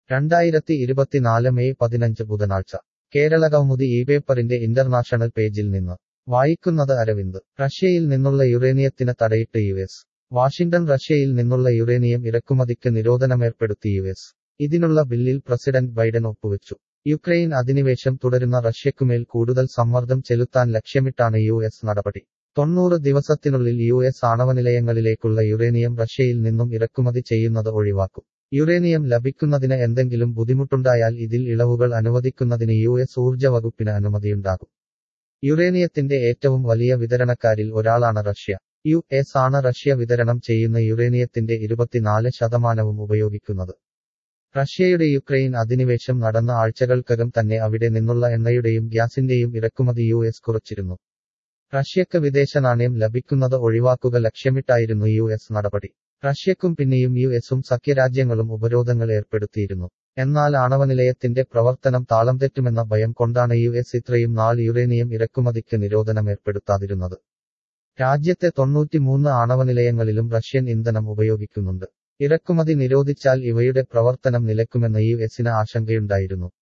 രണ്ടായിരത്തി ഇരുപത്തിനാല് മെയ് പതിനഞ്ച് ബുധനാഴ്ച കേരള കൗമുദി ഈ പേപ്പറിന്റെ ഇന്റർനാഷണൽ പേജിൽ നിന്ന് വായിക്കുന്നത് അരവിന്ദ് റഷ്യയിൽ നിന്നുള്ള യുറേനിയത്തിന് തടയിട്ട് യു എസ് വാഷിംഗ്ടൺ റഷ്യയിൽ നിന്നുള്ള യുറേനിയം ഇറക്കുമതിക്ക് നിരോധനമേർപ്പെടുത്തി യു എസ് ഇതിനുള്ള ബില്ലിൽ പ്രസിഡന്റ് ബൈഡൻ ഒപ്പുവെച്ചു യുക്രൈൻ അധിനിവേശം തുടരുന്ന റഷ്യക്കുമേൽ കൂടുതൽ സമ്മർദ്ദം ചെലുത്താൻ ലക്ഷ്യമിട്ടാണ് യു എസ് നടപടി തൊണ്ണൂറ് ദിവസത്തിനുള്ളിൽ യു എസ് ആണവനിലയങ്ങളിലേക്കുള്ള യുറേനിയം റഷ്യയിൽ നിന്നും ഇറക്കുമതി ചെയ്യുന്നത് ഒഴിവാക്കും യുറേനിയം ലഭിക്കുന്നതിന് എന്തെങ്കിലും ബുദ്ധിമുട്ടുണ്ടായാൽ ഇതിൽ ഇളവുകൾ അനുവദിക്കുന്നതിന് യു എസ് ഊർജ്ജ വകുപ്പിന് അനുമതിയുണ്ടാകും യുറേനിയത്തിന്റെ ഏറ്റവും വലിയ വിതരണക്കാരിൽ ഒരാളാണ് റഷ്യ യു എസ് ആണ് റഷ്യ വിതരണം ചെയ്യുന്ന യുറേനിയത്തിന്റെ ഇരുപത്തിനാല് ശതമാനവും ഉപയോഗിക്കുന്നത് റഷ്യയുടെ യുക്രൈൻ അധിനിവേശം നടന്ന ആഴ്ചകൾക്കകം തന്നെ അവിടെ നിന്നുള്ള എണ്ണയുടെയും ഗ്യാസിന്റെയും ഇറക്കുമതി യു എസ് കുറച്ചിരുന്നു റഷ്യക്ക് വിദേശ നാണയം ലഭിക്കുന്നത് ഒഴിവാക്കുക ലക്ഷ്യമിട്ടായിരുന്നു യു എസ് നടപടി റഷ്യക്കും പിന്നെയും യു എസും സഖ്യരാജ്യങ്ങളും ഉപരോധങ്ങൾ ഏർപ്പെടുത്തിയിരുന്നു എന്നാൽ ആണവനിലയത്തിന്റെ പ്രവർത്തനം താളം തെറ്റുമെന്ന ഭയം കൊണ്ടാണ് യു എസ് ഇത്രയും നാൾ യുറേനിയം ഇറക്കുമതിക്ക് നിരോധനം ഏർപ്പെടുത്താതിരുന്നത് രാജ്യത്തെ തൊണ്ണൂറ്റിമൂന്ന് ആണവനിലയങ്ങളിലും റഷ്യൻ ഇന്ധനം ഉപയോഗിക്കുന്നുണ്ട് ഇറക്കുമതി നിരോധിച്ചാൽ ഇവയുടെ പ്രവർത്തനം നിലക്കുമെന്ന് യു എസിന് ആശങ്കയുണ്ടായിരുന്നു